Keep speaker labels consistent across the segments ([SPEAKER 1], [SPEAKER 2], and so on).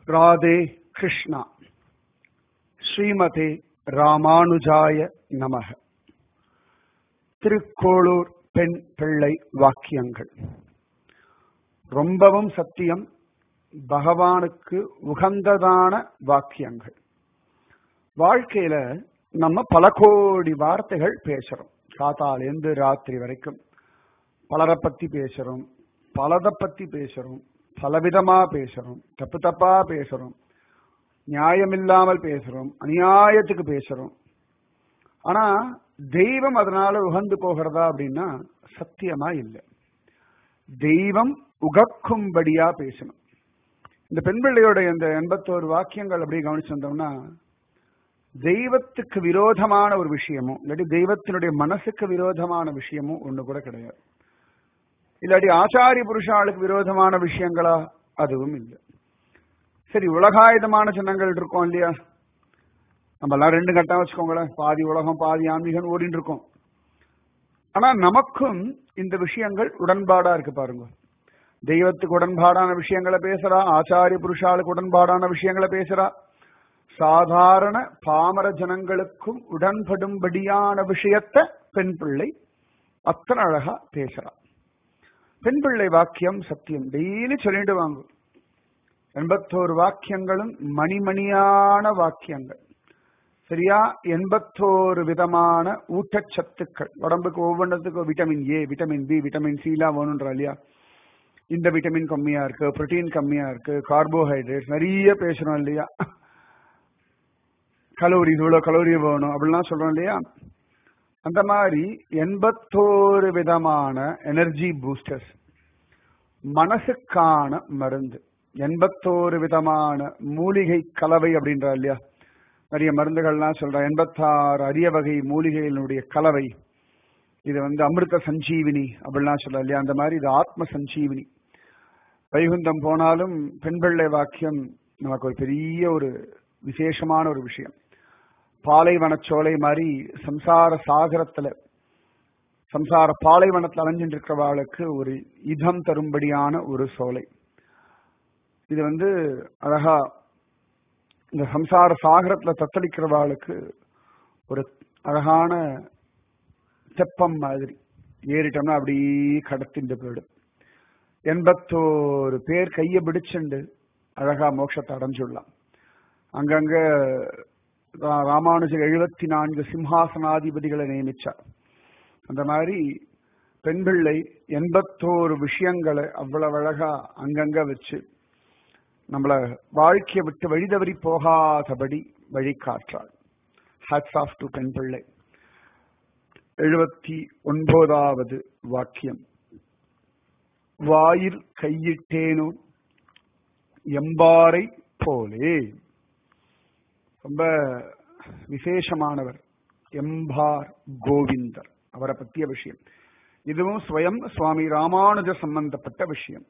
[SPEAKER 1] ராதே கிருஷ்ணா ஸ்ரீமதே ராமானுஜாய நமக திருக்கோளூர் பெண் பிள்ளை வாக்கியங்கள் ரொம்பவும் சத்தியம் பகவானுக்கு உகந்ததான வாக்கியங்கள் வாழ்க்கையில நம்ம பல கோடி வார்த்தைகள் பேசுறோம் காத்தாலேருந்து ராத்திரி வரைக்கும் பலரை பத்தி பேசுறோம் பலதை பத்தி பேசுறோம் பலவிதமா பேசுறோம் தப்பு தப்பா பேசுறோம் நியாயமில்லாமல் பேசுறோம் அநியாயத்துக்கு பேசுறோம் ஆனா தெய்வம் அதனால உகந்து போகிறதா அப்படின்னா சத்தியமா இல்லை தெய்வம் உகக்கும்படியா பேசணும் இந்த பெண் பிள்ளையோட இந்த எண்பத்தோரு வாக்கியங்கள் அப்படியே கவனிச்சு வந்தோம்னா தெய்வத்துக்கு விரோதமான ஒரு விஷயமும் இல்லாட்டி தெய்வத்தினுடைய மனசுக்கு விரோதமான விஷயமும் ஒண்ணு கூட கிடையாது இல்லாட்டி ஆச்சாரிய புருஷாளுக்கு விரோதமான விஷயங்களா அதுவும் இல்லை சரி உலகாயுதமான சின்னங்கள் இருக்கோம் இல்லையா நம்ம எல்லாம் ரெண்டு கட்டம் வச்சுக்கோங்களேன் பாதி உலகம் பாதி ஆன்மீகம் ஓடிட்டு இருக்கோம் ஆனா நமக்கும் இந்த விஷயங்கள் உடன்பாடா இருக்கு பாருங்க தெய்வத்துக்கு உடன்பாடான விஷயங்களை பேசுறா ஆச்சாரிய புருஷாளுக்கு உடன்பாடான விஷயங்களை பேசுறா சாதாரண பாமர ஜனங்களுக்கும் உடன்படும்படியான விஷயத்த பெண் பிள்ளை அத்தனை அழகா பேசுறா பெண் பிள்ளை வாக்கியம் சத்தியம் டெய்லி சொல்லிட்டு வாங்க எண்பத்தோரு வாக்கியங்களும் மணிமணியான வாக்கியங்கள் சரியா எண்பத்தோரு விதமான ஊட்டச்சத்துக்கள் உடம்புக்கு ஒவ்வொன்றத்துக்கும் vitamin A vitamin B vitamin சிலாம் வேணும்ன்றா இல்லையா இந்த விட்டமின் கம்மியா இருக்கு புரோட்டீன் கம்மியா இருக்கு கார்போஹைட்ரேட் நிறைய பேசுறோம் இல்லையா கலோரி இவ்வளவு கலோரி வேணும் அப்படிலாம் சொல்றோம் இல்லையா அந்த மாதிரி எண்பத்தோரு விதமான எனர்ஜி பூஸ்டர்ஸ் மனசுக்கான மருந்து எண்பத்தோரு விதமான மூலிகை கலவை அப்படின்றா இல்லையா நிறைய மருந்துகள்லாம் சொல்றேன் எண்பத்தாறு அரிய வகை மூலிகைகளுடைய கலவை இது வந்து அமிர்த சஞ்சீவினி அப்படிலாம் சொல்ல இல்லையா அந்த மாதிரி இது ஆத்ம சஞ்சீவினி வைகுந்தம் போனாலும் பெண் பிள்ளை வாக்கியம் நமக்கு ஒரு பெரிய ஒரு விசேஷமான ஒரு விஷயம் பாலைவனச்சோலை மாதிரி சம்சார சாகரத்துல சம்சார பாலைவனத்தில் அலைஞ்சிட்டு இருக்கிறவாளுக்கு ஒரு இதம் தரும்படியான ஒரு சோலை இது வந்து அழகா இந்த சம்சார சாகரத்துல தத்தளிக்கிறவாளுக்கு ஒரு அழகான தெப்பம் மாதிரி ஏறிட்டோம்னா அப்படியே கடத்திட்டு போயிடும் எண்பத்தோரு பேர் கையை பிடிச்சுண்டு அழகா மோட்சத்தை அடைஞ்சுடலாம் அங்கங்க ராமானுஜர் எழுபத்தி நான்கு சிம்ஹாசனாதிபதிகளை நியமிச்சார் அந்த மாதிரி பெண் பிள்ளை எண்பத்தோரு விஷயங்களை அவ்வளவு அழகா அங்கங்க வச்சு நம்மள வாழ்க்கையை விட்டு வழிதவறி போகாதபடி வழி காற்றாள் ஹேட்ஸ் ஆஃப் டு பெண் பிள்ளை எழுபத்தி ஒன்பதாவது வாக்கியம் வாயில் கையிட்டேனோ எம்பாரை போலே ரொம்ப விசேஷமானவர் எம்பார் கோவிந்தர் அவரை பற்றிய விஷயம் இதுவும் ஸ்வயம் சுவாமி ராமானுஜ சம்பந்தப்பட்ட விஷயம்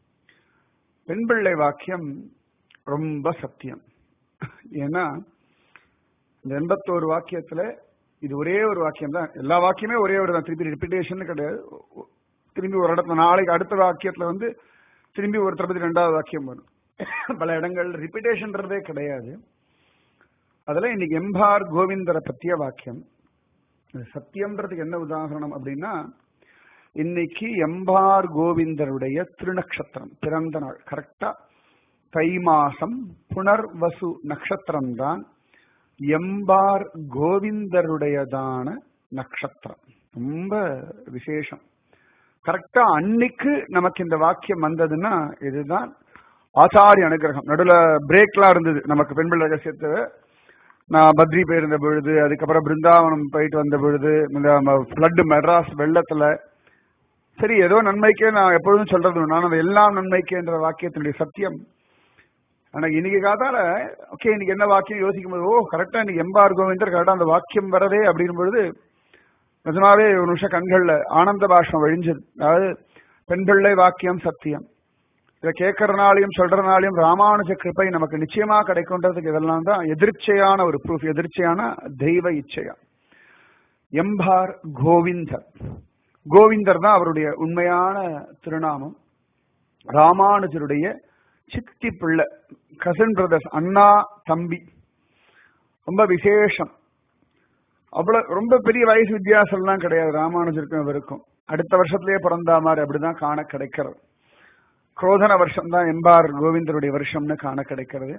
[SPEAKER 1] பெண் பிள்ளை வாக்கியம் ரொம்ப சத்தியம் ஏன்னா இந்த எண்பத்தோரு வாக்கியத்துல இது ஒரே ஒரு வாக்கியம் தான் எல்லா வாக்கியமே ஒரே ஒரு தான் திருப்பி ரிப்பிட்டேஷன் கிடையாது திரும்பி ஒரு இடத்துல நாளைக்கு அடுத்த வாக்கியத்துல வந்து திரும்பி ஒருத்தரை பத்தி ரெண்டாவது வாக்கியம் வரும் பல இடங்கள் ரிப்பிட்டேஷன்றதே கிடையாது அதுல இன்னைக்கு எம்பார் கோவிந்தரை பத்திய வாக்கியம் சத்தியம்ன்றதுக்கு என்ன உதாரணம் அப்படின்னா இன்னைக்கு எம்பார் கோவிந்தருடைய திருநக்ஷத்திரம் பிறந்த நாள் கரெக்டா தை மாசம் புனர்வசு நட்சத்திரம் தான் எம்பார் கோவிந்தருடையதான நட்சத்திரம் ரொம்ப விசேஷம் கரெக்டா அன்னைக்கு நமக்கு இந்த வாக்கியம் வந்ததுன்னா இதுதான் ஆச்சாரிய அனுகிரகம் நடுவில் பிரேக்லாம் இருந்தது நமக்கு பெண் பிள்ளை ரகசியத்தை நான் பத்ரி போயிருந்த பொழுது அதுக்கப்புறம் பிருந்தாவனம் போயிட்டு வந்த பொழுது இந்த பிளட் மெட்ராஸ் வெள்ளத்துல சரி ஏதோ நன்மைக்கே நான் எப்பொழுதும் சொல்றது நான் அது எல்லாம் நன்மைக்கேன்ற வாக்கியத்தினுடைய சத்தியம் எனக்கு இன்னைக்கு காத்தால ஓகே இன்னைக்கு என்ன வாக்கியம் யோசிக்கும் போது ஓ கரெக்டா இன்னைக்கு எம்பார் கோவிந்தர் கரெக்டா அந்த வாக்கியம் வரதே அப்படின் பொழுது நிஜமாவே ஒரு நிமிஷம் கண்கள்ல ஆனந்த பாஷம் வழிஞ்சது அதாவது பெண் பிள்ளை வாக்கியம் சத்தியம் இதை கேட்கறனாலையும் சொல்றதுனாலையும் ராமானுஜ கிருப்பை நமக்கு நிச்சயமா கிடைக்கும்ன்றதுக்கு இதெல்லாம் தான் எதிர்ச்சையான ஒரு ப்ரூஃப் எதிர்ச்சையான தெய்வ இச்சையா எம்பார் கோவிந்தர் கோவிந்தர் தான் அவருடைய உண்மையான திருநாமம் ராமானுஜருடைய சித்தி பிள்ளை கசின் பிரதர்ஸ் அண்ணா தம்பி ரொம்ப விசேஷம் அவ்வளவு ரொம்ப பெரிய வயசு வித்தியாசம்லாம் கிடையாது ராமானுஜருக்கும் இவருக்கும் அடுத்த வருஷத்திலேயே பிறந்தா மாதிரி அப்படிதான் காண கிடைக்கிறது குரோதன வருஷம் தான் எம்பார் கோவிந்தருடைய வருஷம்னு காண கிடைக்கிறது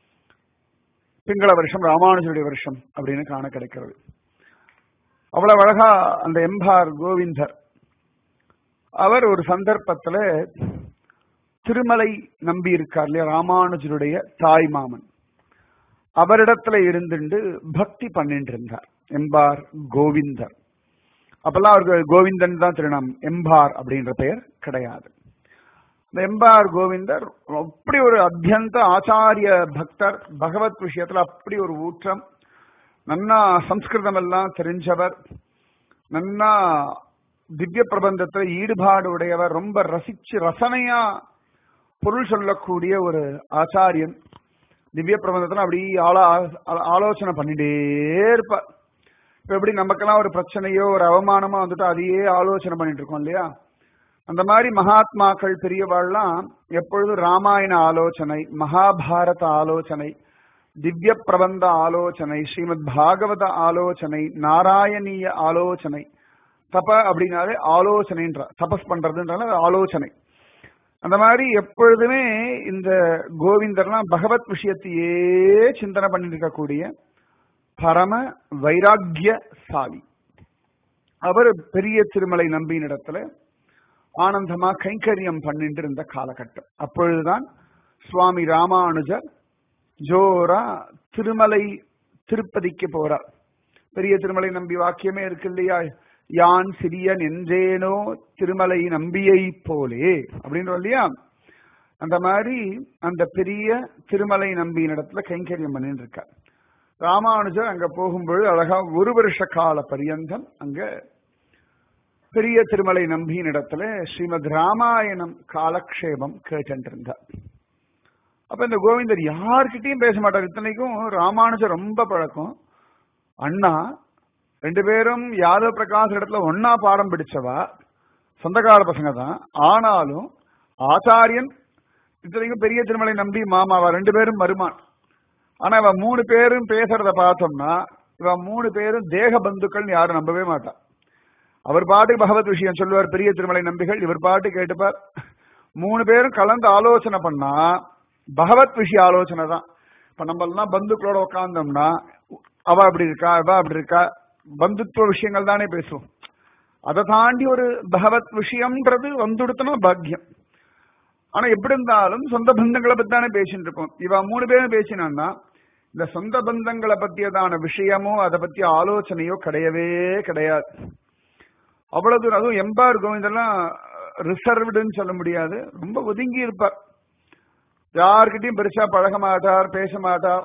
[SPEAKER 1] பிங்கள வருஷம் ராமானுஜருடைய வருஷம் அப்படின்னு காண கிடைக்கிறது அவ்வளவு அழகா அந்த எம்பார் கோவிந்தர் அவர் ஒரு சந்தர்ப்பத்துல திருமலை நம்பி இருக்கார் இல்லையா ராமானுஜருடைய தாய் மாமன் அவரிடத்துல இருந்துட்டு பக்தி பண்ணிட்டு இருந்தார் எம்பார் கோவிந்தர் அப்பெல்லாம் அவருக்கு கோவிந்தன் தான் திருநாமம் எம்பார் அப்படின்ற பெயர் கிடையாது இந்த எம்பார் கோவிந்தர் அப்படி ஒரு அத்தியந்த ஆச்சாரிய பக்தர் பகவத் விஷயத்துல அப்படி ஒரு ஊற்றம் நன்னா சம்ஸ்கிருதம் எல்லாம் தெரிஞ்சவர் நன்னா திவ்ய பிரபந்தத்துல ஈடுபாடு உடையவர் ரொம்ப ரசிச்சு ரசனையா பொருள் சொல்லக்கூடிய ஒரு ஆச்சாரியன் திவ்ய பிரபந்தத்துல அப்படி ஆலா ஆலோசனை பண்ணிட்டே இருப்பார் இப்ப எப்படி நமக்கெல்லாம் ஒரு பிரச்சனையோ ஒரு அவமானமோ வந்துட்டு அதையே ஆலோசனை பண்ணிட்டு இருக்கோம் இல்லையா அந்த மாதிரி மகாத்மாக்கள் பெரியவாள்லாம் எப்பொழுதும் ராமாயண ஆலோசனை மகாபாரத ஆலோசனை திவ்ய பிரபந்த ஆலோசனை ஸ்ரீமத் பாகவத ஆலோசனை நாராயணீய ஆலோசனை தப அப்படின்னாலே ஆலோசனைன்ற தபஸ் பண்றதுன்றால ஆலோசனை அந்த மாதிரி எப்பொழுதுமே இந்த கோவிந்தர்லாம் பகவத் விஷயத்தையே சிந்தனை பண்ணிட்டு இருக்கக்கூடிய பரம வைராக்கியசாலி அவர் பெரிய திருமலை நம்பியின் இடத்துல ஆனந்தமா கைங்கரியம் பண்ணிட்டு இருந்த காலகட்டம் அப்பொழுதுதான் சுவாமி ராமானுஜர் ஜோரா திருமலை திருப்பதிக்கு போறார் பெரிய திருமலை நம்பி வாக்கியமே இருக்கு இல்லையா யான் சிறியன் என்றேனோ திருமலை நம்பியை போலே அப்படின்னு இல்லையா அந்த மாதிரி அந்த பெரிய திருமலை நம்பியின் இடத்துல கைங்கரியம் பண்ணிட்டு இருக்கார் ராமானுஜர் அங்க போகும்பொழுது அழகா ஒரு வருஷ கால பரியந்தம் அங்க பெரிய திருமலை நம்பியின் இடத்துல ஸ்ரீமத் ராமாயணம் காலக்ஷேபம் கேட்டிருந்தார் அப்ப இந்த கோவிந்தர் யார்கிட்டயும் பேச மாட்டார் இத்தனைக்கும் ராமானுஜர் ரொம்ப பழக்கம் அண்ணா ரெண்டு பேரும் யாதவ பிரகாஷ் இடத்துல ஒன்னா பாடம் பிடிச்சவா சொந்தக்கார பசங்க தான் ஆனாலும் ஆச்சாரியன் இத்தனைக்கும் பெரிய திருமலை நம்பி மாமாவா ரெண்டு பேரும் மருமான் ஆனா இவ மூணு பேரும் பேசுறத பார்த்தோம்னா இவ மூணு பேரும் தேக பந்துக்கள் யாரும் நம்பவே மாட்டா அவர் பாட்டு பகவத் விஷயம் சொல்லுவார் பெரிய திருமலை நம்பிகள் இவர் பாட்டு கேட்டுப்பார் மூணு பேரும் கலந்து ஆலோசனை பண்ணா பகவத் விஷய ஆலோசனை தான் இப்ப நம்ம எல்லாம் பந்துக்களோட உட்கார்ந்தோம்னா அவ அப்படி இருக்கா இவ அப்படி இருக்கா பந்துத்துவ விஷயங்கள் தானே பேசுவோம் அதை தாண்டி ஒரு பகவத் விஷயம்ன்றது வந்துடுத்தனா பாக்கியம் ஆனா எப்படி இருந்தாலும் சொந்த பந்தங்களை பத்தி தானே பேசிட்டு இருக்கோம் இவ மூணு பேரும் பேசினான்னா இந்த சொந்த பந்தங்களை பத்தியதான விஷயமோ அதை பத்திய ஆலோசனையோ கிடையவே கிடையாது அவ்வளவு தூரம் அதுவும் எம்பார் கோவிந்தெல்லாம் ரிசர்வ்டுன்னு சொல்ல முடியாது ரொம்ப ஒதுங்கி இருப்பார் யார்கிட்டயும் பெருசா பழக மாட்டார் பேச மாட்டார்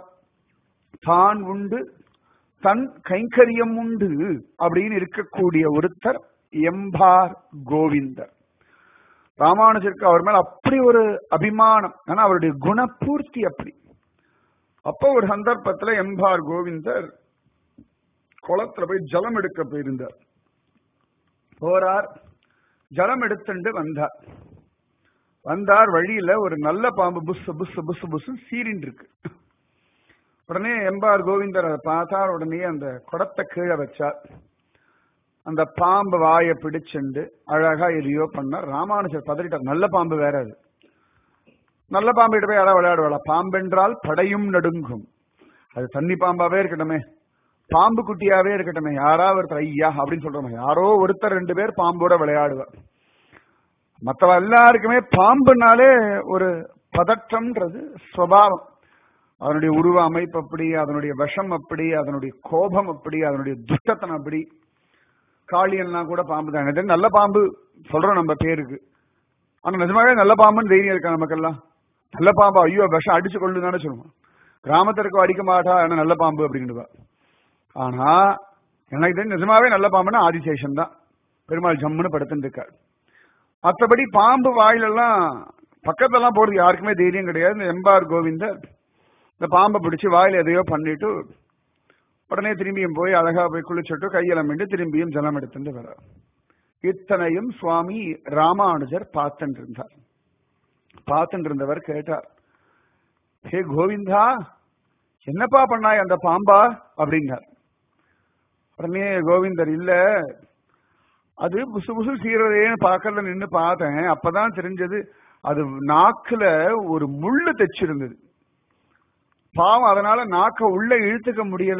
[SPEAKER 1] தான் உண்டு தன் கைங்கரியம் உண்டு அப்படின்னு இருக்கக்கூடிய ஒருத்தர் எம்பார் கோவிந்தர் ராமானுஜருக்கு அவர் மேல அப்படி ஒரு அபிமானம் ஆனா அவருடைய குணபூர்த்தி அப்படி அப்போ ஒரு சந்தர்ப்பத்துல எம்பார் கோவிந்தர் குளத்துல போய் ஜலம் எடுக்க போயிருந்தார் போறார் ஜலம் எடுத்துட்டு வந்தார் வந்தார் வழியில ஒரு நல்ல பாம்பு புஸ் புஸ் புஸ் புஸ் சீரின் இருக்கு உடனே எம்பார் கோவிந்தர் அதை பார்த்தார் உடனே அந்த குடத்தை கீழே வச்சார் அந்த பாம்பு வாயை பிடிச்சுண்டு அழகா எதையோ பண்ணார் ராமானுஜர் பதறிட்டார் நல்ல பாம்பு வேற அது நல்ல பாம்பு கிட்ட போய் யாராவது விளையாடுவாளா பாம்பென்றால் படையும் நடுங்கும் அது தண்ணி பாம்பாவே இருக்கட்டுமே பாம்பு குட்டியாவே இருக்கட்டுமே யாராவது ஒருத்தர் ஐயா அப்படின்னு சொல்றோம் யாரோ ஒருத்தர் ரெண்டு பேர் பாம்போட விளையாடுவார் மற்றவ எல்லாருக்குமே பாம்புனாலே ஒரு பதற்றம்ன்றது சுவாவம் அதனுடைய உருவ அமைப்பு அப்படி அதனுடைய விஷம் அப்படி அதனுடைய கோபம் அப்படி அதனுடைய துஷ்டத்தனம் அப்படி காளியெல்லாம் கூட பாம்பு தான் எனக்கு நல்ல பாம்பு சொல்றோம் நம்ம பேருக்கு ஆனா நிஜமாவே நல்ல பாம்புன்னு தைரியம் இருக்கா நமக்கெல்லாம் நல்ல பாம்பா ஐயோ விஷம் அடிச்சு கொள்ளுதானே சொல்லுவோம் கிராமத்திற்கு அடிக்க மாட்டா ஏன்னா நல்ல பாம்பு அப்படின்னுவா ஆனா எனக்கு தெரிஞ்சு நிஜமாவே நல்ல பாம்புன்னா ஆதிசேஷன் தான் பெருமாள் ஜம்முன்னு படுத்துட்டு இருக்காரு மற்றபடி பாம்பு வாயிலெல்லாம் பக்கத்தெல்லாம் போறது யாருக்குமே தைரியம் கிடையாது இந்த எம்பார் கோவிந்தர் இந்த பாம்பை பிடிச்சி வாயில எதையோ பண்ணிட்டு உடனே திரும்பியும் போய் அழகா போய் குளிச்சுட்டு கையெல்லாம் மிண்டு திரும்பியும் ஜலம் எடுத்துட்டு வர இத்தனையும் சுவாமி ராமானுஜர் பார்த்துட்டு இருந்தார் பார்த்துட்டு இருந்தவர் கேட்டார் ஹே கோவிந்தா என்னப்பா பண்ணாய் அந்த பாம்பா அப்படின்னார் உடனே கோவிந்தர் இல்ல அது புசு புசு சீரதேன்னு பார்க்கறத நின்னு பார்த்தேன் அப்பதான் தெரிஞ்சது அது நாக்குல ஒரு முள்ளு தைச்சிருந்தது பாவம் அதனால நாக்க உள்ள இழுத்துக்க முடியல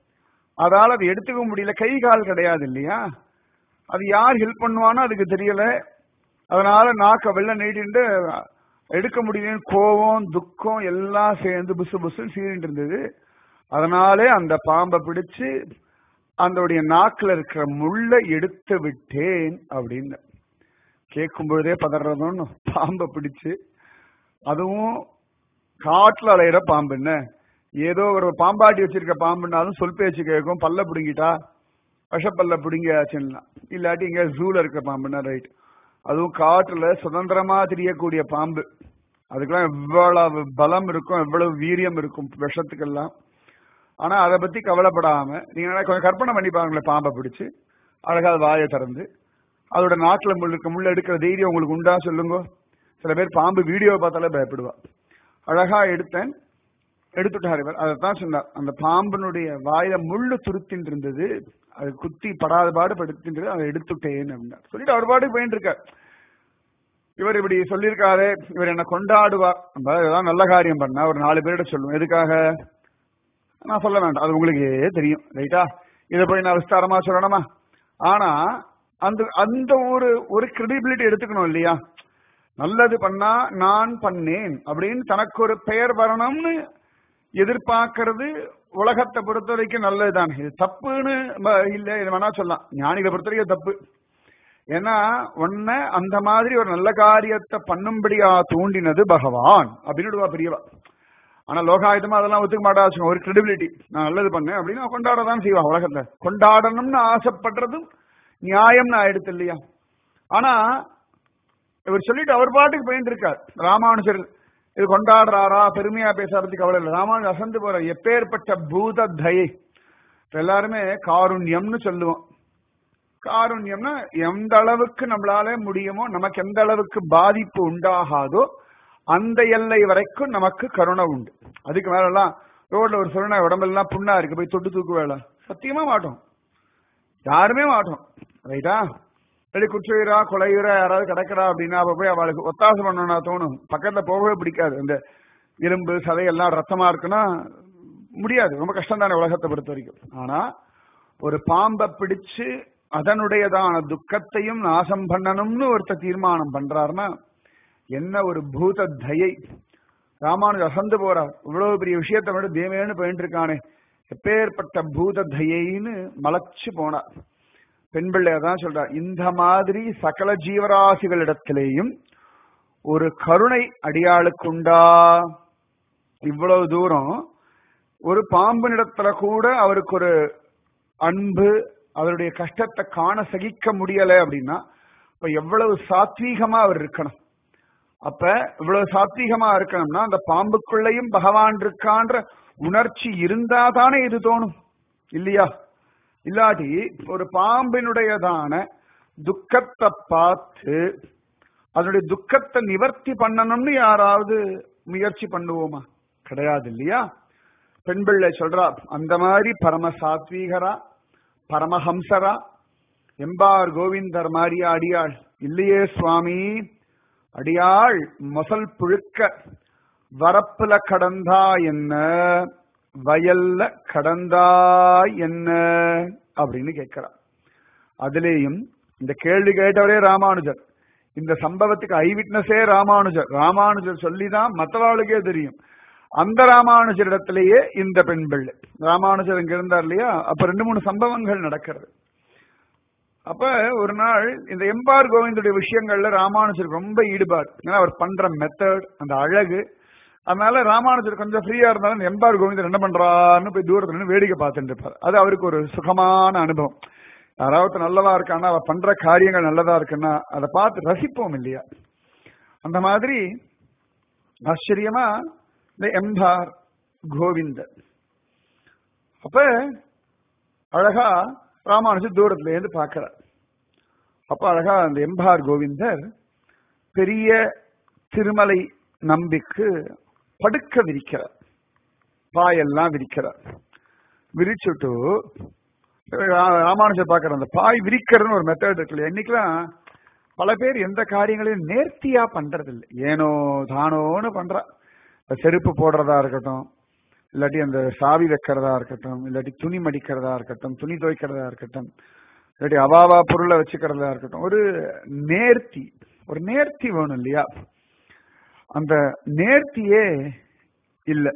[SPEAKER 1] அதால அதை எடுத்துக்க முடியல கை கால் கிடையாது இல்லையா அது யார் ஹெல்ப் பண்ணுவானோ அதுக்கு தெரியல அதனால நாக்க வெள்ள நீட்டிட்டு எடுக்க முடியலன்னு கோவம் துக்கம் எல்லாம் சேர்ந்து புசு புசு சீரிட்டு இருந்தது அதனாலே அந்த பாம்பை பிடிச்சு அதோடைய நாக்குல இருக்கிற முள்ளை எடுத்து விட்டேன் அப்படின்னு கேட்கும் பொழுதே பதறதும் பாம்பை பிடிச்சு அதுவும் காட்டுல அலையிற பாம்பு என்ன ஏதோ ஒரு பாம்பாட்டி வச்சிருக்க பாம்புனாலும் சொல் பேச்சு கேட்கும் பல்ல பிடுங்கிட்டா விஷப்பல்ல பிடுங்கியாச்சுன்னா இல்லாட்டி இங்க ஜூல இருக்க பாம்புன்னா ரைட் அதுவும் காட்டுல சுதந்திரமா தெரியக்கூடிய பாம்பு அதுக்கெல்லாம் எவ்வளவு பலம் இருக்கும் எவ்வளவு வீரியம் இருக்கும் விஷத்துக்கெல்லாம் ஆனா அதை பத்தி கவலைப்படாம நீங்க கொஞ்சம் கற்பனை பண்ணி பாருங்களேன் பாம்பை பிடிச்சு அழகா அது வாயை திறந்து அதோட நாட்டுல முள்ளுக்கு முள்ள எடுக்கிற தைரியம் உங்களுக்கு உண்டா சொல்லுங்க சில பேர் பாம்பு வீடியோ பார்த்தாலே பயப்படுவா அழகா எடுத்தேன் எடுத்துட்டார் இவர் அதைத்தான் சொன்னார் அந்த பாம்பினுடைய வாயில முள்ளு துருத்தின் இருந்தது அது குத்தி படாத பாடு படுத்தின்றது அதை எடுத்துட்டேன் அப்படின்னா சொல்லிட்டு அவர் பாட்டுக்கு போயிட்டு இருக்கார் இவர் இப்படி சொல்லியிருக்காரு இவர் என்ன கொண்டாடுவார் நம்ம ஏதாவது நல்ல காரியம் பண்ணா ஒரு நாலு பேரிட சொல்லுவோம் எதுக்காக நான் சொல்ல வேண்டாம் அது உங்களுக்கே தெரியும் ரைட்டா இதை போய் நான் விஸ்தாரமா சொல்லணுமா ஆனா அந்த அந்த ஒரு ஒரு கிரெடிபிலிட்டி எடுத்துக்கணும் இல்லையா நல்லது பண்ணா நான் பண்ணேன் அப்படின்னு தனக்கு ஒரு பெயர் வரணும்னு எதிர்பார்க்கறது உலகத்தை பொறுத்த வரைக்கும் நல்லதுதான் இது தப்புன்னு இல்ல இது வேணா சொல்லலாம் ஞானிகளை பொறுத்த வரைக்கும் தப்பு ஏன்னா உன்ன அந்த மாதிரி ஒரு நல்ல காரியத்தை பண்ணும்படியா தூண்டினது பகவான் அப்படின்னு பெரியவா ஆனா லோகாயுதமா அதெல்லாம் ஒத்துக்க மாட்டா ஒரு கிரெடிபிலிட்டி நான் நல்லது பண்ணேன் அப்படின்னு கொண்டாட தான் செய்வா உலகத்துல கொண்டாடணும்னு ஆசைப்படுறதும் நியாயம்னு ஆயிடுத்து இல்லையா ஆனா இவர் சொல்லிட்டு அவர் பாட்டுக்கு போயிட்டு இருக்கார் ராமானுஜர் இது கொண்டாடுறாரா பெருமையா பேசுறதுக்கு கவலை இல்லை ராமானுஜர் அசந்து போற எப்பேற்பட்ட பூத தயை எல்லாருமே காருண்யம்னு சொல்லுவோம் காருண்யம்னா எந்த அளவுக்கு நம்மளால முடியுமோ நமக்கு எந்த அளவுக்கு பாதிப்பு உண்டாகாதோ அந்த எல்லை வரைக்கும் நமக்கு கருணை உண்டு அதுக்கு மேலாம் ரோட்ல ஒரு சொல்லுனா உடம்பெல்லாம் புண்ணா இருக்கு போய் தொட்டு தூக்கு வேலை சத்தியமா மாட்டோம் யாருமே மாட்டோம் ரைட்டா சரி குற்றுயிரா கொலையுறா யாராவது கிடக்கிறா அப்படின்னா அப்ப போய் அவளுக்கு ஒத்தாசை பண்ணணும்னா தோணும் பக்கத்துல போகவே பிடிக்காது இந்த இரும்பு சதையெல்லாம் ரத்தமா இருக்குன்னா முடியாது ரொம்ப கஷ்டம் தானே உலகத்தை பொறுத்த வரைக்கும் ஆனா ஒரு பாம்பை பிடிச்சு அதனுடையதான துக்கத்தையும் நாசம் பண்ணணும்னு ஒருத்தர் தீர்மானம் பண்றாருன்னா என்ன ஒரு பூத தயை ராமானுஜ அசந்து போறார் இவ்வளவு பெரிய விஷயத்தை விட தேவேன்னு போயிட்டு இருக்கானே எப்பேற்பட்ட பூத தயைன்னு மலைச்சு போனார் பெண் பிள்ளையதான் சொல்றார் இந்த மாதிரி சகல ஜீவராசிகளிடத்திலேயும் ஒரு கருணை அடியாளுக்குண்டா இவ்வளவு தூரம் ஒரு பாம்பினிடத்துல கூட அவருக்கு ஒரு அன்பு அவருடைய கஷ்டத்தை காண சகிக்க முடியல அப்படின்னா இப்ப எவ்வளவு சாத்வீகமா அவர் இருக்கணும் அப்ப இவ்வளவு சாத்வீகமா இருக்கணும்னா அந்த பாம்புக்குள்ளேயும் பகவான் இருக்கான்ற உணர்ச்சி இருந்தா தானே இது தோணும் இல்லையா இல்லாட்டி ஒரு பாம்பினுடையதான துக்கத்தை பார்த்து அதனுடைய துக்கத்தை நிவர்த்தி பண்ணணும்னு யாராவது முயற்சி பண்ணுவோமா கிடையாது இல்லையா பெண் பிள்ளை சொல்றா அந்த மாதிரி பரம சாத்வீகரா பரமஹம்சரா எம்பார் கோவிந்தர் மாதிரியா அடியாள் இல்லையே சுவாமி அடியாள் மொசல் புழுக்க வரப்புல கடந்தா என்ன வயல்ல கடந்தா என்ன அப்படின்னு கேட்கிறார் அதுலேயும் இந்த கேள்வி கேட்டவரே ராமானுஜர் இந்த சம்பவத்துக்கு ஐ விட்னஸே ராமானுஜர் ராமானுஜர் சொல்லிதான் மற்றவாளுக்கே தெரியும் அந்த ராமானுஜர் இடத்திலேயே இந்த பெண் பிள்ளை ராமானுஜர் இங்க இருந்தார் இல்லையா அப்ப ரெண்டு மூணு சம்பவங்கள் நடக்கிறது அப்ப ஒரு நாள் இந்த எம்பார் கோவிந்துடைய விஷயங்கள்ல ராமானுஜருக்கு ரொம்ப ஈடுபாடு ஏன்னா அவர் பண்ற மெத்தட் அந்த அழகு அதனால ராமானுஜர் கொஞ்சம் ஃப்ரீயா இருந்தாலும் எம்பார் கோவிந்தர் என்ன பண்றாருன்னு போய் தூரத்துல நின்னு வேடிக்கை பார்த்துட்டு இருப்பார் அது அவருக்கு ஒரு சுகமான அனுபவம் யாராவது நல்லதா இருக்கான்னா அவ பண்ற காரியங்கள் நல்லதா இருக்குன்னா அதை பார்த்து ரசிப்போம் இல்லையா அந்த மாதிரி ஆச்சரியமா இந்த எம்பார் கோவிந்தர் அப்ப அழகா ராமானுஜர் தூரத்துல இருந்து பார்க்கிறார் அப்ப அழகா அந்த எம்பார் கோவிந்தர் பெரிய திருமலை நம்பிக்கு படுக்க விரிக்கிறார் பாயெல்லாம் விரிக்கிறார் விரிச்சுட்டு ரா- ராமானுஜர் பார்க்கிற அந்த பாய் விரிக்கிறதுன்னு ஒரு மெத்தட் இருக்கு இல்லையா இன்னைக்கெல்லாம் பல பேர் எந்த காரியங்களையும் நேர்த்தியா பண்றது இல்லை ஏனோ தானோன்னு பண்றா இப்ப செருப்பு போடுறதா இருக்கட்டும் இல்லாட்டி அந்த சாவி வைக்கிறதா இருக்கட்டும் இல்லாட்டி துணி மடிக்கிறதா இருக்கட்டும் துணி துவைக்கிறதா இருக்கட்டும் இல்லாட்டி அவாவா பொருளை வச்சுக்கிறதா இருக்கட்டும் ஒரு நேர்த்தி ஒரு நேர்த்தி வேணும் இல்லையா அந்த நேர்த்தியே இல்லை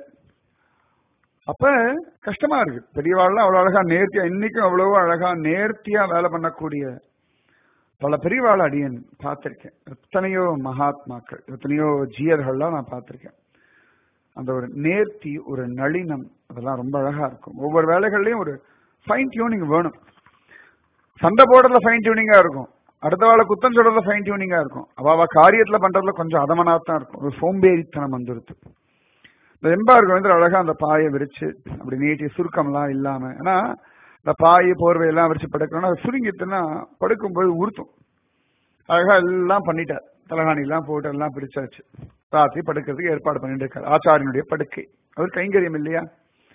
[SPEAKER 1] அப்ப கஷ்டமா இருக்கு பெரியவாள்லாம் அவ்வளவு அழகா நேர்த்தியா இன்னைக்கும் அவ்வளவோ அழகா நேர்த்தியா வேலை பண்ணக்கூடிய பல பெரியவாள் அடியன் பார்த்திருக்கேன் எத்தனையோ மகாத்மாக்கள் எத்தனையோ ஜீயர்கள்லாம் நான் பார்த்திருக்கேன் அந்த ஒரு நேர்த்தி ஒரு நளினம் அதெல்லாம் ரொம்ப அழகா இருக்கும் ஒவ்வொரு வேலைகள்லயும் ஒரு ஃபைன் டியூனிங் வேணும் சண்டை போடுறதுல ஃபைன் டியூனிங்கா இருக்கும் அடுத்த வாழை குத்தம் சொல்றதுல ஃபைன் டியூனிங்கா இருக்கும் அவ அவ காரியத்துல பண்றதுல கொஞ்சம் அதமனாத்தான் இருக்கும் ஒரு சோம்பேறித்தனம் வந்துருது இந்த எம்பாருக்கு வந்து அழகா அந்த பாயை விரிச்சு அப்படி நீட்டி சுருக்கம்லாம் இல்லாம ஏன்னா இந்த பாய் போர்வை எல்லாம் விரிச்சு படுக்கணும்னா அது சுருங்கிட்டுன்னா படுக்கும்போது உறுத்தும் அழகா எல்லாம் பண்ணிட்டார் தலகாணி எல்லாம் போட்டு எல்லாம் பிரிச்சாச்சு ராத்திரி படுக்கிறதுக்கு ஏற்பாடு பண்ணிட்டு இருக்காரு ஆச்சாரியனுடைய படுக்கை அவர் கைங்கரியம் இல்லையா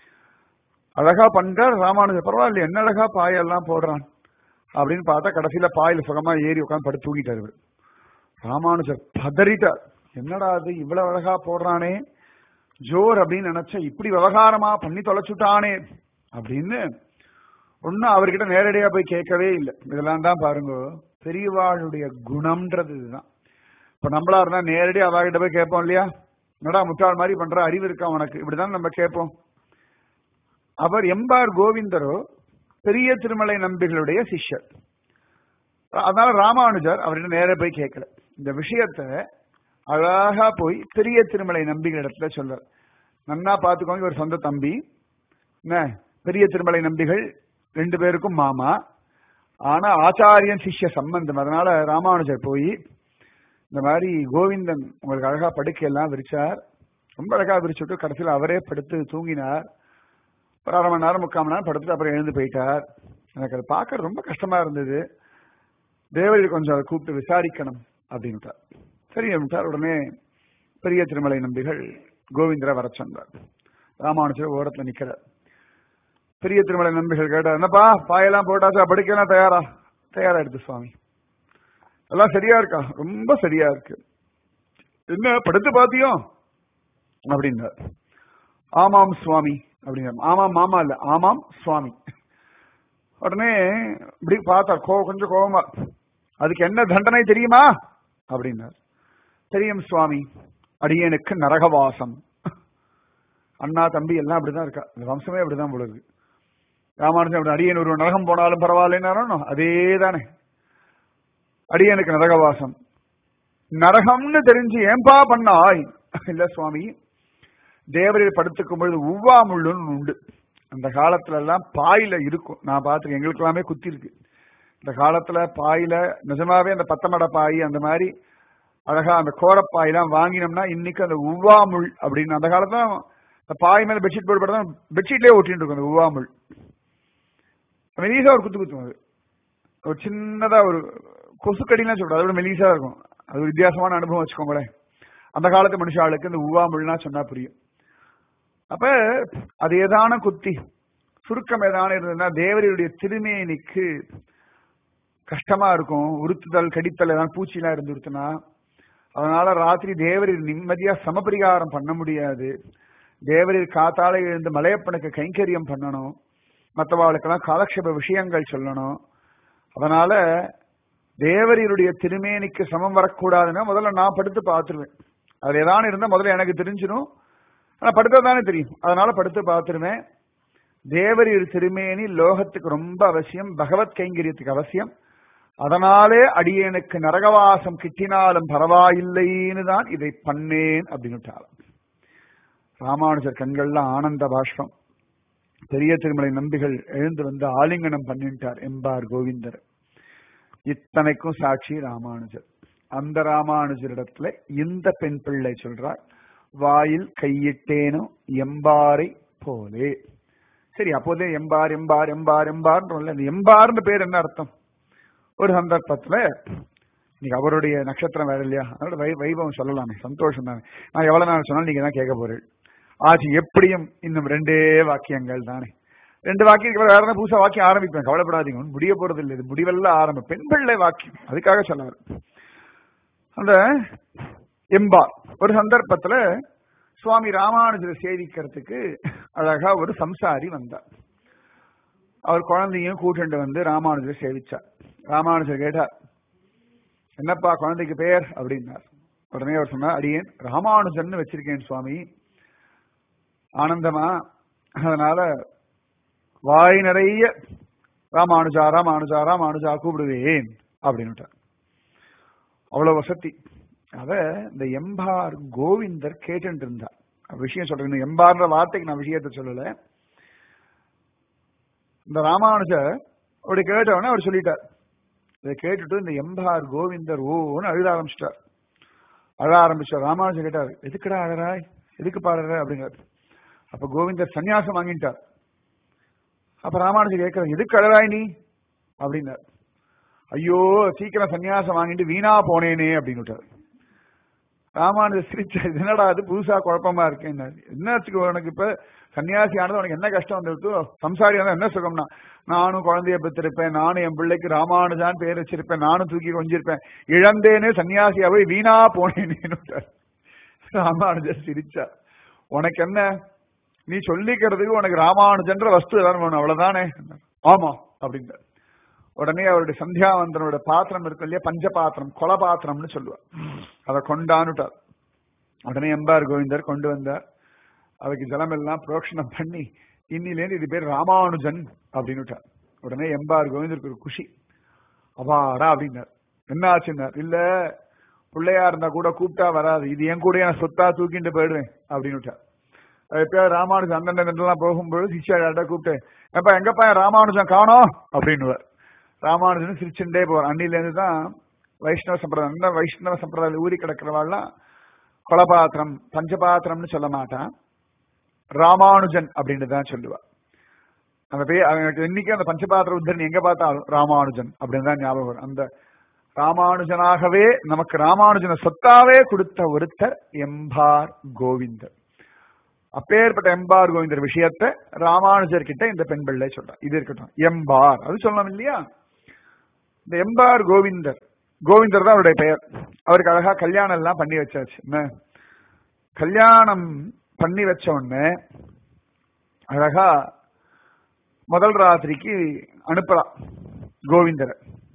[SPEAKER 1] அழகா பண்றார் ராமானுஜர் பரவாயில்ல என்ன அழகா பாயெல்லாம் போடுறான் அப்படின்னு பார்த்தா கடைசியில பாயில சுகமா ஏறி உட்காந்து படுத்து தூங்கிட்டார் இவர் ராமானுஜர் பதறிட்டார் என்னடா அது இவ்வளவு அழகா போடுறானே ஜோர் அப்படின்னு நினைச்சா இப்படி விவகாரமா பண்ணி தொலைச்சுட்டானே அப்படின்னு ஒன்னும் அவர்கிட்ட நேரடியா போய் கேட்கவே இல்லை இதெல்லாம் தான் பாருங்க பெரியவாளுடைய குணம்ன்றது இதுதான் இப்ப நம்மளா இருந்தா நேரடியா அவகிட்ட போய் கேட்போம் இல்லையா என்னடா முட்டாள் மாதிரி பண்ற அறிவு இருக்கா உனக்கு இப்படிதான் நம்ம கேட்போம் அவர் எம்பார் கோவிந்தரோ பெரிய திருமலை நம்பிகளுடைய சிஷ்யர் அதனால ராமானுஜர் அவர்கிட்ட நேரா போய் கேட்கல இந்த விஷயத்த அழகா போய் பெரிய திருமலை நம்பிகள் இடத்துல சொல்றார் நன்னா பாத்துக்கோங்க இவர் சொந்த தம்பி என்ன பெரிய திருமலை நம்பிகள் ரெண்டு பேருக்கும் மாமா ஆனா ஆச்சாரியன் சிஷ்ய சம்பந்தம் அதனால ராமானுஜர் போய் இந்த மாதிரி கோவிந்தன் உங்களுக்கு அழகா படுக்கையெல்லாம் விரிச்சார் ரொம்ப அழகா விரிச்சுட்டு கடைசியில் அவரே படுத்து தூங்கினார் ஒரு அரை மணி நேரம் முக்கால் மணி நேரம் படுத்துட்டு அப்புறம் எழுந்து போயிட்டார் எனக்கு அதை பார்க்க ரொம்ப கஷ்டமா இருந்தது தேவரி கொஞ்சம் அதை கூப்பிட்டு விசாரிக்கணும் அப்படின்ட்டார் சரி அப்படின்ட்டார் உடனே பெரிய திருமலை நம்பிகள் கோவிந்தரை வர சொன்னார் ராமானுஜர் ஓரத்துல நிக்கிறார் பெரிய திருமலை நம்பிகள் கேட்டார் என்னப்பா பாயெல்லாம் போட்டாச்சா படுக்கலாம் தயாரா தயாரா எடுத்து சுவாமி எல்லாம் சரியா இருக்கா ரொம்ப சரியா இருக்கு என்ன படுத்து பாத்தியோ அப்படின்னார் ஆமாம் சுவாமி அப்படிங்கிற ஆமாம் மாமா இல்ல ஆமாம் சுவாமி உடனே இப்படி பார்த்தார் கோ கொஞ்சம் கோபமா அதுக்கு என்ன தண்டனை தெரியுமா அப்படின்னார் தெரியும் சுவாமி அடியனுக்கு நரகவாசம் அண்ணா தம்பி எல்லாம் அப்படிதான் இருக்கா இந்த வம்சமே அப்படிதான் போல இருக்கு ராமானுஜன் அப்படி அடியன் ஒரு நரகம் போனாலும் பரவாயில்லைன்னாலும் அதே தானே அடியனுக்கு நரகவாசம் நரகம்னு தெரிஞ்சு ஏன்பா பண்ணாய் இல்ல சுவாமி தேவரையில் படுத்துக்கும் பொழுது உவ்வா முள்ளுன்னு உண்டு அந்த காலத்துல எல்லாம் பாயில இருக்கும் நான் பார்த்துருக்கேன் எங்களுக்கு எல்லாமே குத்தி இருக்கு இந்த காலத்துல பாயில நிஜமாவே அந்த பத்தமட பாய் அந்த மாதிரி அழகா அந்த கோரப்பாயெல்லாம் வாங்கினோம்னா இன்னைக்கு அந்த உவ்வா முள் அப்படின்னு அந்த காலத்துல அந்த பாய் மேல பெட்ஷீட் போட்டு படுத்தா பெட்ஷீட்லயே ஒட்டிட்டு இருக்கும் அந்த உவ்வா முள் மெலிசா ஒரு குத்து குத்தும் அது ஒரு சின்னதா ஒரு கொசுக்கடிலாம் சொல்றது அதோட மெலிசா இருக்கும் அது ஒரு வித்தியாசமான அனுபவம் வச்சுக்கோங்களேன் அந்த காலத்து மனுஷாளுக்கு இந்த உவா முள்னா சொன்னா புரியும் அப்ப அது ஏதான குத்தி சுருக்கம் ஏதான இருந்ததுன்னா தேவரையுடைய திருமேனிக்கு கஷ்டமா இருக்கும் உறுத்துதல் கடித்தல் ஏதாவது பூச்சிலாம் இருந்துருச்சுன்னா அதனால ராத்திரி தேவரில் நிம்மதியா சமபரிகாரம் பண்ண முடியாது தேவரில் காத்தால எழுந்து மலையப்பனுக்கு கைங்கரியம் பண்ணணும் மற்றவாளுக்கெல்லாம் காலக்ஷேப விஷயங்கள் சொல்லணும் அதனால தேவரியுடைய திருமேனிக்கு சமம் வரக்கூடாதுன்னா முதல்ல நான் படுத்து பார்த்துருவேன் அது ஏதானு இருந்தா முதல்ல எனக்கு தெரிஞ்சிடும் ஆனா படுத்தா தானே தெரியும் அதனால படுத்து பார்த்துருவேன் தேவரியுடைய திருமேனி லோகத்துக்கு ரொம்ப அவசியம் பகவத் கைங்கரியத்துக்கு அவசியம் அதனாலே அடியனுக்கு நரகவாசம் கிட்டினாலும் பரவாயில்லைன்னு தான் இதை பண்ணேன் அப்படின்னுட்டாலும் ராமானுஜர் கண்கள்லாம் ஆனந்த பாஷ்பம் பெரிய திருமலை நம்பிகள் எழுந்து வந்து ஆலிங்கனம் பண்ணிட்டார் எம்பார் கோவிந்தர் இத்தனைக்கும் சாட்சி ராமானுஜர் அந்த ராமானுஜரிடத்துல இந்த பெண் பிள்ளை சொல்றார் வாயில் கையிட்டேனோ எம்பாரை போலே சரி அப்போதே எம்பார் எம்பார் எம்பார் எம்பார்ன்றோம்ல இந்த எம்பார்னு பேர் என்ன அர்த்தம் ஒரு சந்தர்ப்பத்துல இன்னைக்கு அவருடைய நட்சத்திரம் வேற இல்லையா அதோட வை வைபவம் சொல்லலாமே சந்தோஷம் தானே நான் எவ்வளவு நாள் சொன்னாலும் நீங்க தான் கேட்க போறேன் ஆச்சு எப்படியும் இன்னும் ரெண்டே வாக்கியங்கள் தானே ரெண்டு வாக்கியம் வேற என்ன புதுசா வாக்கியம் ஆரம்பிப்பேன் கவலைப்படாதீங்க ஒன்றும் முடிய போறது இல்லை இது முடிவெல்லாம் ஆரம்பம் பெண் பிள்ளை வாக்கியம் அதுக்காக சொன்னார் அந்த எம்பா ஒரு சந்தர்ப்பத்துல சுவாமி ராமானுஜரை சேவிக்கிறதுக்கு அழகா ஒரு சம்சாரி வந்தார் அவர் குழந்தையும் கூட்டிட்டு வந்து ராமானுஜரை சேவிச்சார் ராமானுஜர் கேட்டார் என்னப்பா குழந்தைக்கு பெயர் அப்படின்னார் உடனே அவர் சொன்னார் அடியேன் ராமானுஜன் வச்சிருக்கேன் சுவாமி ஆனந்தமா அதனால வாய் நிறைய ராமானுஜா ராமானுஜா ராமானுஜா கூப்பிடுவேன் அப்படின்னுட்டார் அவ்வளவு வசதி அத இந்த எம்பார் கோவிந்தர் கேட்டு இருந்தார் விஷயம் சொல்றேன் எம்பார்ன்ற வார்த்தைக்கு நான் விஷயத்த சொல்லல இந்த ராமானுஜர் அப்படி கேட்டவொடனே அவர் சொல்லிட்டார் இதை கேட்டுட்டு இந்த எம்பார் கோவிந்தர் ஓன்னு அழுத ஆரம்பிச்சிட்டார் அழ ஆரம்பிச்சார் ராமானுஜர் கேட்டார் எதுக்குடா அழறாய் எதுக்கு பாடுற அப்படிங்கிறார் அப்ப கோவிந்தர் சன்னியாசம் வாங்கிட்டார் அப்ப ராமானுஜர் கேட்கிறார் எதுக்கு அழறாய் நீ அப்படின்னார் ஐயோ சீக்கிரம் சன்னியாசம் வாங்கிட்டு வீணா போனேனே அப்படின்னு ராமானுஜர் சிரிச்சா என்னடா அது புதுசா குழப்பமா இருக்கேன் என்னாச்சுக்கு உனக்கு இப்ப சன்னியாசி ஆனது உனக்கு என்ன கஷ்டம் வந்துருத்தோ சம்சாரி வந்தா என்ன சுகம்னா நானும் குழந்தைய பெற்றிருப்பேன் நானும் என் பிள்ளைக்கு ராமானுஜான் பேர் வச்சிருப்பேன் நானும் தூக்கி கொஞ்சிருப்பேன் இழந்தேனே சன்னியாசியா போய் வீணா போனேன்னு ராமானுஜர் சிரிச்சா உனக்கு என்ன நீ சொல்லிக்கிறதுக்கு உனக்கு ராமானுஜன்ற வஸ்து ஏதாவது வேணும் அவ்வளவுதானே ஆமா அப்படின்ற உடனே அவருடைய சந்தியாவந்தனோட பாத்திரம் இருக்கு இல்லையா பஞ்ச பாத்திரம் கொல பாத்திரம்னு சொல்லுவார் அதை கொண்டானுட்டார் உடனே எம்பார் கோவிந்தர் கொண்டு வந்தார் அதுக்கு ஜலம் எல்லாம் புரோக்ஷணம் பண்ணி இன்னிலேருந்து இது பேர் ராமானுஜன் அப்படின்னுட்டார் உடனே எம்பார் கோவிந்தருக்கு ஒரு குஷி அபாடா அப்படின்னார் என்ன ஆச்சுன்னார் இல்ல பிள்ளையா இருந்தா கூட கூப்பிட்டா வராது இது என் கூட நான் சொத்தா தூக்கிட்டு போயிடுவேன் அப்படின்னுட்டார் எப்பயாவது ராமானுஜன் அந்தந்த போகும்போது சிஷ்யாட்ட கூப்பிட்டு எப்ப எங்கப்பா ராமானுஜன் காணோம் அப்படின்னுவார் ராமானுஜன் சிரிச்சுட்டே போவார் அன்னிலேருந்து தான் வைஷ்ணவ சம்பிரதாயம் இந்த வைஷ்ணவ சம்பிரதாயம் ஊறி கிடக்கிறவாள்லாம் கொலபாத்திரம் பஞ்சபாத்திரம்னு சொல்ல மாட்டான் ராமானுஜன் அப்படின்னு தான் சொல்லுவா அந்த பேர் எனக்கு இன்னைக்கு அந்த பஞ்சபாத்திர உத்தரணி எங்க பார்த்தாலும் ராமானுஜன் அப்படின்னு தான் ஞாபகம் வரும் அந்த ராமானுஜனாகவே நமக்கு ராமானுஜன சொத்தாவே கொடுத்த ஒருத்தர் எம்பார் கோவிந்தர் அப்பேற்பட்ட எம்பார் கோவிந்தர் விஷயத்த ராமானுஜர் கிட்ட இந்த பெண் பிள்ளை சொல்றார் இது இருக்கட்டும் எம்பார் அது சொல்லலாம் இல்லையா இந்த எம்பார் கோவிந்தர் கோவிந்தர் தான் அவருடைய பெயர் அவருக்கு அழகா கல்யாணம் எல்லாம் பண்ணி வச்சாச்சு என்ன கல்யாணம் பண்ணி வச்ச உடனே அழகா முதல் ராத்திரிக்கு அனுப்பலாம் கோவிந்தரை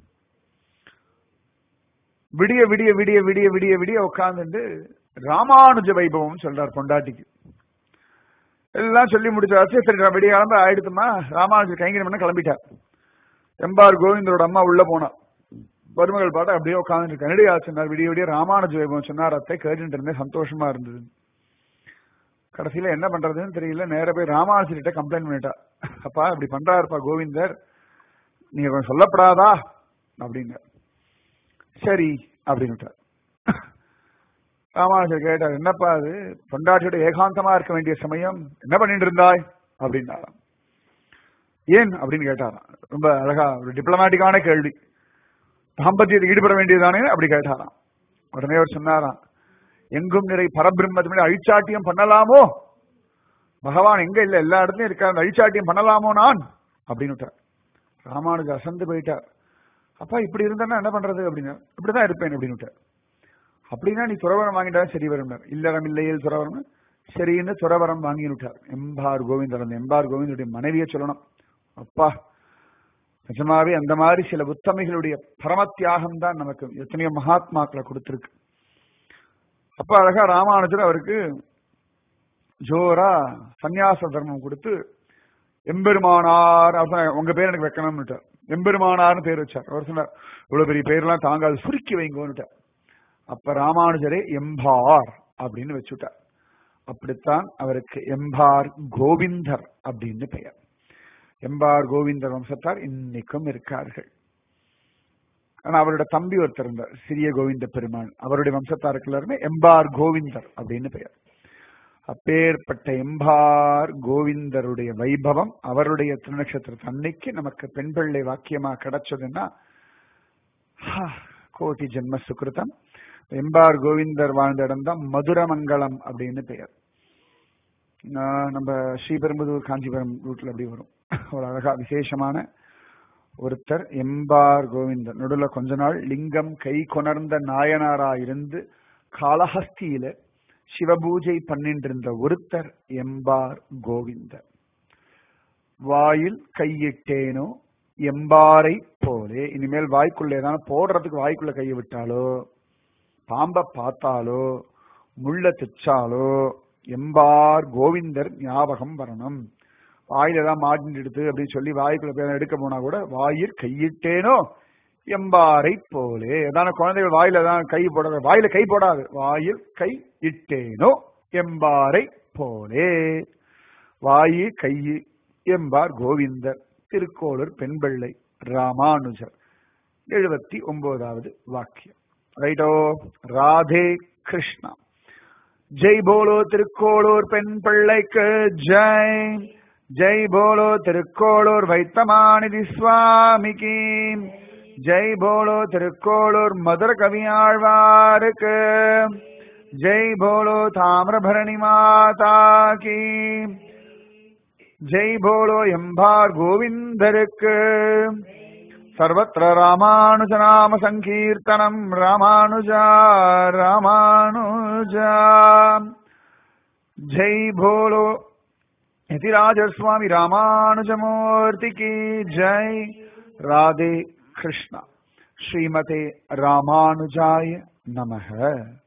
[SPEAKER 1] விடிய விடிய விடிய விடிய விடிய விடிய உட்கார்ந்துட்டு ராமானுஜ வைபவம் சொல்றார் பொண்டாட்டிக்கு எல்லாம் சொல்லி முடிச்சாச்சு சரி விடிய கிளம்ப ஆயிடுத்துமா ராமானுஜர் கைங்கரம் பண்ண கிளம்பிட்டார் எம்பார் கோவிந்தரோட அம்மா உள்ள போனா மருமகள் பாட்டு அப்படியே உட்காந்து கனடி ஆச்சுனார் விடிய விடிய ராமானுஜ வைபவம் சொன்னார் அத்தை கேட்டுட்டு இருந்தேன் சந்தோஷமா இருந்தது கடைசியில என்ன பண்றதுன்னு தெரியல நேர போய் ராமானுஜர்கிட்ட கம்ப்ளைண்ட் பண்ணிட்டா அப்பா இப்படி பண்றாருப்பா கோவிந்தர் நீங்க கொஞ்சம் சொல்லப்படாதா அப்படின்னு சரி அப்படின்னு ராமானுஜர் கேட்டார் என்னப்பா அது பொண்டாட்டியோட ஏகாந்தமா இருக்க வேண்டிய சமயம் என்ன பண்ணிட்டு இருந்தாய் அப்படின்னாராம் ஏன் அப்படின்னு கேட்டாராம் ரொம்ப அழகா ஒரு டிப்ளமேட்டிக்கான கேள்வி தாம்பத்தியத்தில் ஈடுபட வேண்டியதானே அப்படி கேட்டாராம் உடனே அவர் சொன்னாராம் எங்கும் நிறை பரபிரம்மத்தின் அழிச்சாட்டியம் பண்ணலாமோ பகவான் எங்க இல்ல எல்லா இடத்துலயும் இருக்காரு அழிச்சாட்டியம் பண்ணலாமோ நான் அப்படின்னு ராமானுஜ அசந்து போயிட்டார் அப்பா இப்படி இருந்தா என்ன பண்றது அப்படின்னா இப்படிதான் இருப்பேன் அப்படின்னு அப்படின்னா நீ துறவரம் வாங்கிட்டா சரி வரும் இல்லறம் இல்லையில் துறவரம் சரின்னு துறவரம் வாங்கினுட்டார் எம்பார் கோவிந்தர் அந்த எம்பார் கோவிந்தருடைய மனைவியை சொல்லணும் அப்பா நிஜமாவே அந்த மாதிரி சில உத்தமைகளுடைய பரம தியாகம் தான் நமக்கு எத்தனையோ மகாத்மாக்களை கொடுத்திருக்கு அப்ப அழகா ராமானுஜர் அவருக்கு ஜோரா சந்நியாச தர்மம் கொடுத்து எம்பெருமானார் உங்க பேர் எனக்கு வைக்கணும்னு எம்பெருமானார்னு பேர் வச்சார் அவர் சொன்னார் இவ்வளவு பெரிய பேர்லாம் தாங்காது சுருக்கி வைங்கோன்னுட்டார் அப்ப ராமானுஜரே எம்பார் அப்படின்னு வச்சுட்டார் அப்படித்தான் அவருக்கு எம்பார் கோவிந்தர் அப்படின்னு பெயர் எம்பார் கோவிந்தர் வம்சத்தார் இன்னைக்கும் இருக்கார்கள் ஆனா அவரோட தம்பி ஒருத்தர் இருந்தார் சிறிய கோவிந்த பெருமாள் அவருடைய வம்சத்தாருக்கு எல்லாருமே எம்பார் கோவிந்தர் அப்படின்னு பெயர் அப்பேற்பட்ட எம்பார் கோவிந்தருடைய வைபவம் அவருடைய திருநட்சத்திரத்து அன்னைக்கு நமக்கு பெண் பிள்ளை வாக்கியமா கிடைச்சதுன்னா கோட்டி ஜென்ம சுகிருதம் எம்பார் கோவிந்தர் வாழ்ந்த இடம் தான் மதுரமங்கலம் அப்படின்னு பெயர் நான் நம்ம ஸ்ரீபெரும்புதூர் காஞ்சிபுரம் ரூட்ல அப்படி வரும் ஒரு அழகா விசேஷமான ஒருத்தர் எம்பார் கோவிந்தர் நடுவில் கொஞ்ச நாள் லிங்கம் கை கொணர்ந்த நாயனாரா இருந்து காளஹஸ்தியில சிவபூஜை பண்ணிட்டு இருந்த ஒருத்தர் எம்பார் கோவிந்தர் வாயில் கையிட்டேனோ எம்பாரை போலே இனிமேல் வாய்க்குள்ள ஏதாவது போடுறதுக்கு வாய்க்குள்ள கையை விட்டாலோ பாம்பை பார்த்தாலோ முள்ள தைச்சாலோ எம்பார் கோவிந்தர் ஞாபகம் வரணும் வாயில ஏதாவது மாட்டின்னு எடுத்து அப்படின்னு சொல்லி வாய்க்குள்ள போய் எடுக்க போனா கூட வாயில் கையிட்டேனோ எம்பாரை போலே ஏதான குழந்தைகள் வாயில தான் கை போடாது வாயில கை போடாது வாயில் கை இட்டேனோ எம்பாரை போலே வாயி கை எம்பார் கோவிந்தர் திருக்கோளூர் பெண்பிள்ளை ராமானுஜர் எழுபத்தி ஒன்பதாவது வாக்கியம் ரைட்டோ ராதே கிருஷ்ணா ஜெய் போலோ திருக்கோளூர் பெண் பிள்ளைக்கு ஜெய் ஜெய் போலோ திருக்கோளூர் வைத்தமாநிதி சுவாமிக்கு ஜெய் போலோ திருக்கோளூர் மதுர கவியாழ்வாருக்கு ஜெய் போலோ தாமிரபரணி மாதா கி ஜெய் போலோ எம்பார் கோவிந்தருக்கு சர்வத்திர ராமானுஜ நாம சங்கீர்த்தனம் ராமானுஜா ராமானுஜா ஜெய் போலோ यतिराज स्वामी रामानुजमूर्ति की जय राधे कृष्णा श्रीमते रामानुजाय नमः